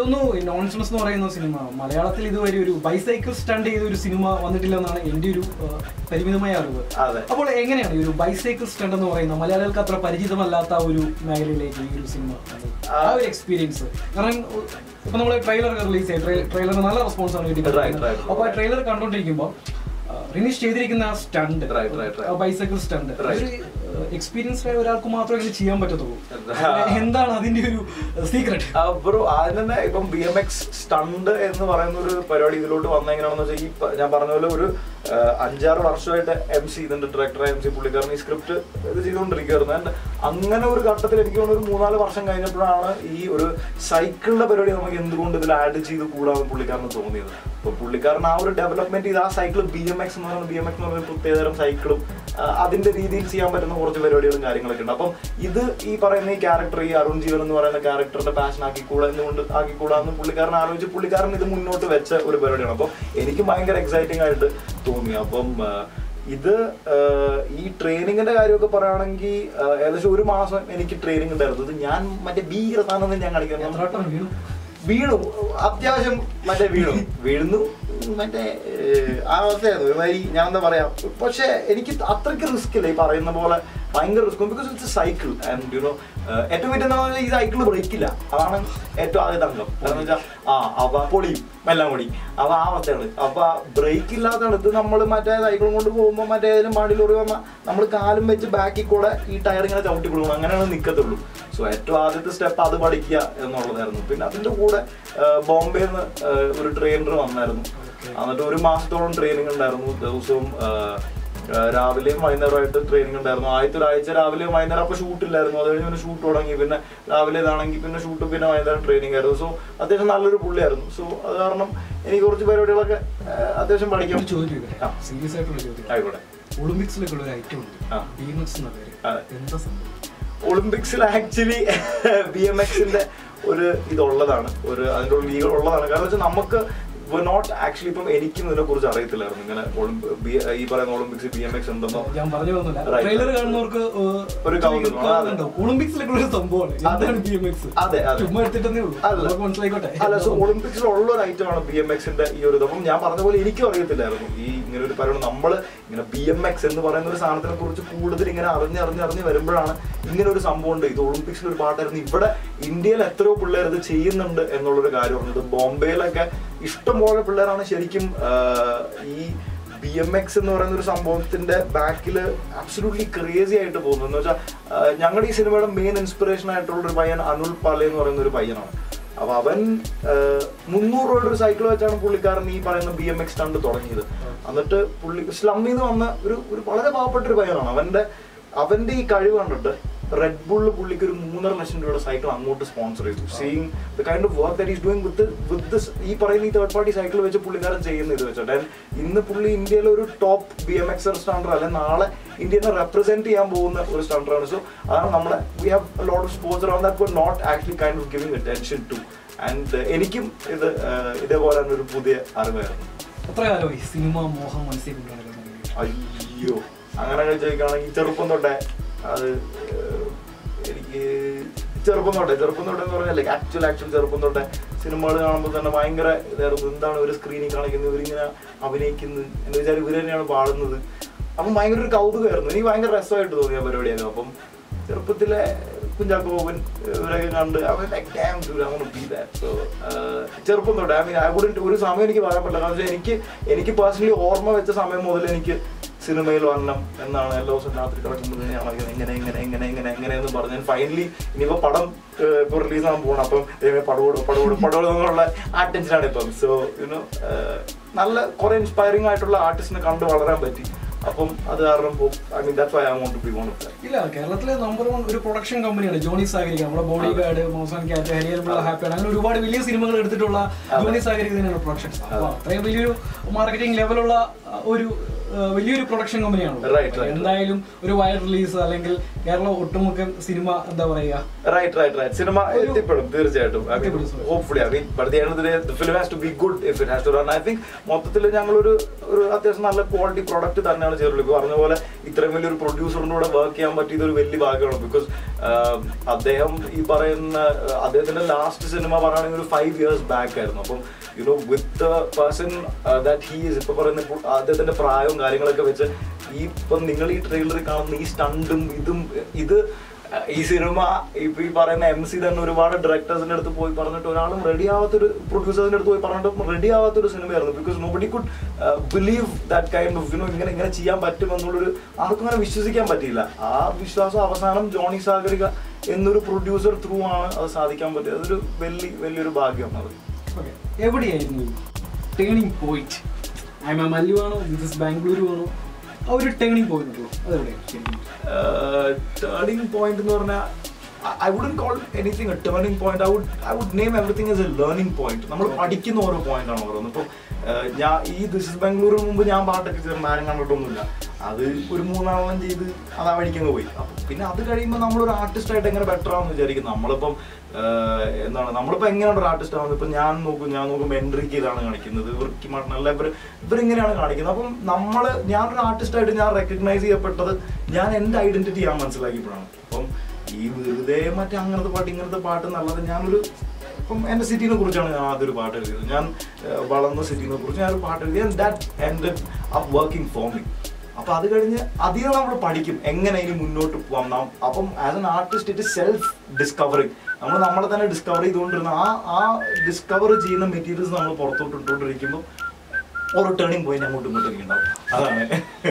തോന്നുന്നു നോൺസെൻസ് എന്ന് പറയുന്ന സിനിമ മലയാളത്തിൽ ഇതുവരെ ഒരു ബൈസൈക്കിൾ സ്റ്റണ്ട് ചെയ്ത ഒരു സിനിമ വന്നിട്ടില്ല എന്നാണ് എൻ്റെ ഒരു ആ, പരിമിതമായ അറിവ് അതെ. അപ്പോൾ എങ്ങനെയാണ് ഈ ഒരു ബൈസൈക്കിൾ സ്റ്റണ്ട് എന്ന് പറയുന്ന മലയാളികൾക്ക് അത്ര പരിചിതമല്ലാത്ത ആ ഒരു മേഖലയിലേക്ക് ഈ ഒരു സിനിമ വന്നത്? ആ ഒരു എക്സ്പീരിയൻസ് കാരണം ഇപ്പൊ നമ്മൾ ട്രെയിലർ റിലീസ് ചെയ്ത് ട്രെയിലറിന് നല്ല റെസ്പോൺസ് ആണ് Right, right, കിട്ടിയത് right. അപ്പോൾ ആ ട്രെയിലർ കണ്ടുകൊണ്ടിരിക്കുമ്പോൾ റിനീഷ് ചെയ്തിരിക്കുന്ന ആ stunt Right, right, right. Bicycle stunt Right. ഒരു എക്സ്പീരിയൻസ്ഡ് ആയ ഒരാൾക്ക് മാത്രമേ ഇത് ചെയ്യാൻ പറ്റത്തുള്ളൂ ആ. എന്താണ് അതിന്റെ ഒരു സീക്രട്ട് ബ്രോ ആദ്യം തന്നെ ഇപ്പം ബി എം എക്സ് സ്റ്റണ്ട് എന്ന് പറയുന്ന ഒരു പരിപാടി ഇതിലോട്ട് വന്ന എങ്ങനെയാണെന്ന് വെച്ചാൽ ഈ പ- ഞാൻ പറഞ്ഞ പോലെ ഒരു ആ, അഞ്ചാറ് വർഷമായിട്ട് എം സി ഇതിന്റെ ഡയറക്ടറായ എം സി പുള്ളിക്കാരൻ ഈ സ്ക്രിപ്റ്റ് ഇത് ചെയ്തുകൊണ്ടിരിക്കുകയായിരുന്നു ആൻഡ് അങ്ങനെ ഒരു ഘട്ടത്തിൽ എനിക്ക് തോന്നുന്നു ഒരു മൂന്നാല് വർഷം കഴിഞ്ഞപ്പോഴാണ് ഈ ഒരു സൈക്കിളിന്റെ പരിപാടി നമുക്ക് എന്തുകൊണ്ട് ഇതിൽ ആഡ് ചെയ്ത് കൂടാന്ന് പുള്ളിക്കാരന് തോന്നിയത് അപ്പൊ പുള്ളിക്കാരൻ ആ ഒരു ഡെവലപ്മെന്റ് ചെയ്ത് ആ സൈക്കിൾ ബി എം എക്സ് എന്ന് പറയുന്ന ബി എം എക്സ് എന്ന് പറയുന്ന പ്രത്യേകതരം സൈക്കിളും ആ, അതിന്റെ രീതിയിൽ ചെയ്യാൻ പറ്റുന്ന കുറച്ച് പരിപാടികളും കാര്യങ്ങളൊക്കെ ഉണ്ട് അപ്പം ഇത് ഈ പറയുന്ന ഈ ക്യാരക്ടർ ഈ അരുൺ ജീവൻ എന്ന് പറയുന്ന ക്യാരക്ടറിന്റെ പാഷൻ ആക്കിക്കൂടാ എന്നുകൊണ്ട് ആക്കിക്കൂടാന്ന് പുള്ളിക്കാരൻ ആലോചിച്ച് പുള്ളിക്കാരൻ ഇത് മുന്നോട്ട് വെച്ച ഒരു പരിപാടിയാണ് അപ്പം എനിക്ക് ഭയങ്കര എക്സൈറ്റിംഗ് ആയിട്ട് തോന്നി അപ്പം ആ, ഇത് ആ, ഈ ട്രെയിനിങ്ങിന്റെ കാര്യമൊക്കെ പറയുകയാണെങ്കിൽ ആ, ഏകദേശം ഒരു മാസം എനിക്ക് ട്രെയിനിങ് ഉണ്ടായിരുന്നു ഇത് ഞാൻ മറ്റേ ഭീകരതാണെന്ന് ഞാൻ കാണിക്കുന്നത് എത്ര വട്ടം വീണു വീണു അത്യാവശ്യം മറ്റേ വീണു വീഴുന്നു മറ്റേ ഏഹ്, ആ അവസ്ഥയായിരുന്നു ഒരുമാതിരി ഞാൻ എന്താ പറയാ പക്ഷെ എനിക്ക് അത്രയ്ക്ക് റിസ്ക് ഇല്ല ഈ പറയുന്ന പോലെ ഭയങ്കര risk because it's cycle and you know ഏറ്റവും വലിയ എന്താ പറഞ്ഞാൽ ഈ സൈക്കിൾ ബ്രേക്ക് ഇല്ല അതാണ് ഏറ്റവും ആദ്യത്തെ അംഗം കാരണം വെച്ചാൽ ആ അവ പൊളിയും എല്ലാം കൂടി അപ്പൊ ആ അവസ്ഥയാണ് അപ്പൊ ബ്രേക്ക് ഇല്ലാത്തതാണ് ഇത് നമ്മൾ മറ്റേ സൈക്കിളും കൊണ്ട് പോകുമ്പോൾ മറ്റേ ഏതെങ്കിലും പാടി ലോറി വന്നാൽ നമ്മൾ കാലും വെച്ച് ബാക്കിൽ കൂടെ ഈ ടയർ ഇങ്ങനെ ചവിട്ടി കൊടുക്കണം അങ്ങനെയാണ് നിൽക്കത്തുള്ളൂ സോ ഏറ്റവും ആദ്യത്തെ സ്റ്റെപ്പ് അത് പഠിക്കുക എന്നുള്ളതായിരുന്നു പിന്നെ അതിന്റെ കൂടെ ബോംബെ നിന്ന് ഒരു ട്രെയിനർ വന്നായിരുന്നു എന്നിട്ട് ഒരു മാസത്തോളം ട്രെയിനിങ് ഉണ്ടായിരുന്നു ദിവസവും ആ, ആ, രാവിലെയും വൈകുന്നേരമായിട്ട് ട്രെയിനിങ് ഉണ്ടായിരുന്നു ആദ്യത്തെ ഒരാഴ്ച രാവിലെയും വൈകുന്നേരം അപ്പൊ ഷൂട്ട് ഇല്ലായിരുന്നു അത് കഴിഞ്ഞ് പിന്നെ ഷൂട്ട് തുടങ്ങി പിന്നെ രാവിലെ ഇതാണെങ്കിൽ പിന്നെ ഷൂട്ട് പിന്നെ വൈകുന്നേരം ട്രെയിനിങ് ആയിരുന്നു സോ അത്യാവശ്യം നല്ലൊരു പുള്ളിയായിരുന്നു സോ അത് കാരണം എനിക്ക് കുറച്ച് പരിപാടികളൊക്കെ ആ, അത്യാവശ്യം പഠിക്കാം ഒരു ചോദ്യം ആ. സീരിയസ് ആയിട്ടുള്ള ചോദ്യം ആയിക്കോട്ടെ ഒളിമ്പിക്സിലേക്കുള്ള ഒരു ഐറ്റം ഉണ്ട് ആ. ബിഎംഎക്സ് എന്ന പേര് അതെ. എന്താ സംഭവം ഒളിമ്പിക്സിൽ ആക്ച്വലി ബി എം എക്സിന്റെ ഒരു ഇതുള്ളതാണ് ഒരു അതിന്റെ ഒരു ലീഗ് ഉള്ളതാണ് കാരണം വെച്ചാൽ നമുക്ക് നോട്ട് ആക്ച്വലി ഇപ്പം എനിക്കും ഇതിനെ കുറിച്ച് അറിയത്തില്ലായിരുന്നു ഇങ്ങനെ ഒളിമ്പി- ബി- ഈ പറയുന്ന ഒളിമ്പിക്സ് ബി എം എക്സ് ഉണ്ടെന്നോ ഞാൻ പറഞ്ഞു പോകുന്നില്ല Right. ട്രെയിലർ കാണുന്നവർക്ക് ഏഹ്, ഒരു കൗതുകം. actually കൗതുകം ഒളിമ്പിക്സിലേക്കുള്ള ഒരു സംഭവമാണ് അതെ. എന്താണ് ബിഎംഎക്സ് അതെ, അതെ. ചുമ്മാ എടുത്തിട്ടേ ഉള്ളൂ അല്ല. നമുക്ക് മനസ്സിലായിക്കോട്ടെ അല്ല സോ ഒളിമ്പിക്സിൽ ഉള്ള ഒരു ഐറ്റം ആണ് ബി എം എക്സിന്റെ ഈ ഒരു ഇത് അപ്പം ഞാൻ പറഞ്ഞ പോലെ എനിക്കും അറിയത്തില്ലായിരുന്നു ഈ ഇങ്ങനെ ഒരു പരിപാടി നമ്മൾ ഇങ്ങനെ ബി എം എക്സ് എന്ന് പറയുന്ന ഒരു സാധനത്തിനെ കുറിച്ച് കൂടുതൽ ഇങ്ങനെ അറിഞ്ഞ് അറിഞ്ഞ് അറിഞ്ഞ് വരുമ്പോഴാണ് ഇങ്ങനെ ഒരു സംഭവം ഉണ്ട് ഇത് ഒളിമ്പിക്സിൽ ഒരു പാട്ടായിരുന്നു ഇവിടെ ഇന്ത്യയിൽ എത്രയോ പിള്ളേർ ഇത് ചെയ്യുന്നുണ്ട് എന്നുള്ളൊരു കാര്യമാണ് ഇത് ബോംബെയിലൊക്കെ ഇഷ്ടംപോലെ പിള്ളേരാണ് ശരിക്കും ആ, ഈ ബി എം എക്സ് എന്ന് പറയുന്ന ഒരു സംഭവത്തിന്റെ ബാക്കിൽ അബ്സലൂട്ട്ലി ക്രേസി ആയിട്ട് പോകുന്നു എന്ന് വെച്ചാൽ ഞങ്ങളുടെ ഈ സിനിമയുടെ മെയിൻ ഇൻസ്പിറേഷൻ ആയിട്ടുള്ള ഒരു പയ്യൻ അനുൽ പാലെ എന്ന് പറയുന്ന ഒരു പയ്യനാണ് അപ്പൊ അവൻ ആഹ്, മുന്നൂറ് രൂപയുടെ ഒരു സൈക്കിൾ വെച്ചാണ് പുള്ളിക്കാരൻ ഈ പറയുന്ന ബി എം എക്സ് സ്റ്റണ്ട് തുടങ്ങിയത് എന്നിട്ട് പുള്ളി സ്ലമ്മിൽ നിന്ന് വന്ന ഒരു ഒരു വളരെ പാവപ്പെട്ട ഒരു പയ്യനാണ് അവന്റെ അവന്റെ ഈ കഴിവ് കണ്ടിട്ട് റെഡ് ബുള്ള് പുള്ളിക്ക് ഒരു മൂന്നര ലക്ഷം രൂപയുടെ സൈക്കിൾ അങ്ങോട്ട് സ്പോൺസർ ചെയ്തു seeing the kind of work that is doing with with ഈ പറയുന്ന ഈ തേർഡ് പാർട്ടി സൈക്കിൾ വെച്ച് പുള്ളിക്കാരൻ ചെയ്യുന്ന ഇത് വെച്ചിട്ട് And ഇന്ന് പുള്ളി ഇന്ത്യയിലെ ഒരു top B M X stunter അല്ലെ നാളെ ഇന്ത്യനെ റെപ്രസെന്റ് ചെയ്യാൻ പോകുന്ന ഒരു സ്റ്റാൻഡറാണ് സോ അതാണ് നമ്മുടെ we have lot of sponsor on that not actually kind of giving attention to and എനിക്കും ഇത് ആഹ്, ഇതേപോലെ തന്നെ ഒരു പുതിയ അറിവായിരുന്നു എത്ര കാലമായി സിനിമ മോഹം മനസ്സിൽ കൊണ്ടുനടക്കുന്നത് അയ്യോ അങ്ങനെ ചോദിക്കുകയാണെങ്കിൽ ചെറുപ്പം തൊട്ടേ അത് ഏഹ്, എനിക്ക് ചെറുപ്പം തൊട്ടേ ചെറുപ്പം തൊട്ടേ എന്ന് പറഞ്ഞാൽ ആക്ച്വൽ ആക്ച്വൽ ചെറുപ്പം തൊട്ടേ സിനിമകൾ കാണുമ്പോൾ തന്നെ ഭയങ്കര ഇതായിരുന്നു എന്താണ് ഒരു സ്ക്രീനിൽ കാണിക്കുന്നത് ഇവരിങ്ങനെ അഭിനയിക്കുന്നത് എന്ന് വെച്ചാൽ ഇവർ തന്നെയാണ് പാടുന്നത് അപ്പം ഭയങ്കര ഒരു കൗതുകമായിരുന്നു എനിക്ക് ഭയങ്കര രസമായിട്ട് തോന്നിയ പരിപാടിയായിരുന്നു അപ്പം ചെറുപ്പത്തിലെ കുഞ്ചാക്കോ ബോബൻ ഇവരൊക്കെ കണ്ട് അവൻ like damn dude I want be that so ചെറുപ്പം തൊട്ട് ഐ മീൻ ഐ വുഡന്റ് ഒരു സമയം എനിക്ക് പറയാൻ പറ്റില്ല കാരണം വെച്ചാൽ എനിക്ക് എനിക്ക് പേഴ്സണലി ഓർമ്മ വെച്ച സമയം മുതൽ എനിക്ക് സിനിമയിൽ വരണം എന്നാണ് എല്ലാ ദിവസവും രാത്രി കിടക്കുമ്പോൾ ഞാൻ ആലോചിക്കുന്നത് എങ്ങനെ എങ്ങനെ എങ്ങനെ എങ്ങനെ എങ്ങനെ എന്ന് പറഞ്ഞ് ഞാൻ ഫൈനലി ഇനിയിപ്പോ പടം ഏഹ്, ഇപ്പൊ റിലീസ് ആകാൻ പോകണം അപ്പം ദൈവമേ പടവോട് പടവോട് പടവോട് എന്നുള്ള ആ ടെൻഷനാണ് ഇപ്പം സോ യുനോ നല്ല കുറെ ഇൻസ്പയറിംഗ് ആയിട്ടുള്ള ആർട്ടിസ്റ്റിനെ കണ്ട് വളരാൻ പറ്റി അപ്പം അത് കാരണം I mean that's why I want to be one of that ഇല്ല കേരളത്തിലെ നമ്പർ വൺ ഒരു പ്രൊഡക്ഷൻ കമ്പനിയാണ് ജോണി സാഗരിക നമ്മുടെ ബോഡി ഗാർഡ് മോസാൻ ക്യാറ്റ് ഹരിയൽമുള്ള ഹാപ്പിയാണ് അങ്ങനെ ഒരുപാട് വലിയ സിനിമകൾ എടുത്തിട്ടുള്ള ജോണി സാഗരിക തന്നെയാണ് പ്രൊഡക്ഷൻസ് അപ്പോൾ അത്രയും വലിയൊരു മാർക്കറ്റിംഗ് ലെവലുള്ള അഹ്, ഒരു അഹ്, വലിയൊരു പ്രൊഡക്ഷൻ കമ്പനിയാണ് Right, right. എന്തായാലും ഒരു വൈഡ് റിലീസ് അല്ലെങ്കിൽ കേരളം ഒട്ടുമുക്ക സിനിമ എന്താ പറയുക റൈറ്റ് റൈറ്റ് റൈറ്റ് സിനിമ ഒരു- എത്തിപ്പെടും തീർച്ചയായിട്ടും ഐ മീൻ എത്തിപ്പെടും, sir. Hopefully I mean but the end the film has to be good if it has to run I think മൊത്തത്തിൽ ഞങ്ങളൊരു ഒരു അത്യാവശ്യം നല്ല ക്വാളിറ്റി പ്രോഡക്റ്റ് തന്നെയാണ് ചെയ്തിട്ടുള്ളത് ഇപ്പൊ പറഞ്ഞ പോലെ ഇത്രയും വലിയൊരു പ്രൊഡ്യൂസറിന്റെ കൂടെ വർക്ക് ചെയ്യാൻ പറ്റിയത് ഒരു വലിയ ഭാഗ്യമാണ് ബിക്കോസ് ആഹ് അദ്ദേഹം ഈ പറയുന്ന ആഹ് അദ്ദേഹത്തിന്റെ ലാസ്റ്റ് സിനിമ പറയുകയാണെങ്കിൽ ഒരു ഫൈവ് ഇയേഴ്സ് ബാക്ക് ആയിരുന്നു അപ്പം you know with person that he is ഇപ്പൊ പറയുന്ന ഇപ്പോൾ അദ്ദേഹത്തിന്റെ പ്രായവും കാര്യങ്ങളൊക്കെ വെച്ച് ഈ ഇപ്പം നിങ്ങൾ ഈ ട്രെയിലറിൽ കാണുന്ന ഈ സ്റ്റണ്ടും ഇതും ഇത് ഈ സിനിമ ഇപ്പൊ ഈ പറയുന്ന എം സി തന്നെ ഒരുപാട് ഡയറക്ടേഴ്സിന്റെ അടുത്ത് പോയി പറഞ്ഞിട്ട് ഒരാളും റെഡി ആവാത്തൊരു പ്രൊഡ്യൂസേഴ്സിന്റെ അടുത്ത് പോയി പറഞ്ഞിട്ട് റെഡി ആവാത്തൊരു സിനിമയായിരുന്നു because nobody could believe that kind of you know ഇങ്ങനെ ഇങ്ങനെ ചെയ്യാൻ പറ്റും എന്നുള്ളൊരു ആർക്കും അങ്ങനെ വിശ്വസിക്കാൻ പറ്റിയില്ല ആ വിശ്വാസം അവസാനം ജോണി സാഗരിക എന്നൊരു പ്രൊഡ്യൂസർ ത്രൂ ആണ് അത് സാധിക്കാൻ പറ്റിയത് അതൊരു വലിയ വലിയൊരു ഭാഗ്യമാണ് അത് Okay. എവിടെയായിരുന്നു turning point I'm Mallu ആണോ ദിസ് ബാംഗ്ലൂരു ആണോ ആ ഒരു ടേണിംഗ് പോയിന്റ് ഉള്ളൂ അതെവിടെയാണ് ശരിക്കും ടേണിംഗ് പോയിന്റ് എന്ന് പറഞ്ഞാൽ I wouldn't call anything a turning point I would I would name everything as a learning point നമ്മൾ പഠിക്കുന്ന ഓരോ പോയിന്റ് ആണ് ഓരോന്ന് ഇപ്പം ഞാൻ ഈ ദിസ് ഇസ് ബാംഗ്ലൂരിന് മുമ്പ് ഞാൻ പാട്ടൊക്കെ ചേർന്ന് ആരും കണ്ടിട്ടൊന്നുമില്ല അത് ഒരു മൂന്നാളം ചെയ്ത് അത് ആ വഴിക്കങ്ങ് പോയി അപ്പം പിന്നെ അത് കഴിയുമ്പോൾ നമ്മളൊരു ആർട്ടിസ്റ്റ് ആയിട്ട് എങ്ങനെ ബെറ്റർ ആണെന്ന് വിചാരിക്കും നമ്മളിപ്പം ആഹ് എന്താണ് നമ്മളിപ്പോൾ എങ്ങനെയാണ് ഒരു ആർട്ടിസ്റ്റ് ആവുന്നത് ഇപ്പം ഞാൻ നോക്കും ഞാൻ നോക്കും എൻട്രിക്ക് ഇതാണ് കാണിക്കുന്നത് ഇവർക്ക് മട്ടനല്ല ഇവർ ഇവരിങ്ങനെയാണ് കാണിക്കുന്നത് അപ്പം നമ്മൾ ഞാനൊരു ആർട്ടിസ്റ്റ് ആയിട്ട് ഞാൻ റെക്കഗ്നൈസ് ചെയ്യപ്പെട്ടത് ഞാൻ എൻ്റെ ഐഡന്റിറ്റി ഞാൻ മനസ്സിലാക്കിയപ്പോഴാണ് അപ്പം ഈ വെറുതെ മറ്റേ അങ്ങനത്തെ പാട്ട് ഇങ്ങനത്തെ പാട്ട് എന്നുള്ളത് ഞാനൊരു ഇപ്പം എൻ്റെ സിറ്റിനെ കുറിച്ചാണ് ഞാൻ ആദ്യം ഒരു പാട്ട് എഴുതിയത് ഞാൻ ആഹ് വളർന്ന സിറ്റിനെ കുറിച്ച് ഞാനൊരു പാട്ട് എഴുതി ദാറ്റ് എൻ്റെ അപ്പ് വർക്കിംഗ് ഫോർ മീ അപ്പൊ അത് കഴിഞ്ഞ് അധികം നമ്മൾ പഠിക്കും എങ്ങനെ ഇനി മുന്നോട്ട് പോകാം നാം അപ്പം as an artist itself discovering നമ്മൾ നമ്മളെ തന്നെ ഡിസ്കവർ ചെയ്തുകൊണ്ടിരുന്ന ആ ആ ഡിസ്കവർ ചെയ്യുന്ന മെറ്റീരിയൽസ് നമ്മൾ പുറത്തോട്ട് ഇട്ടുകൊണ്ടിരിക്കുമ്പോൾ ഓരോ ടേണിംഗ് പോയിന്റ് അങ്ങോട്ടും ഇങ്ങോട്ടും ഉണ്ടാവും അതാണ്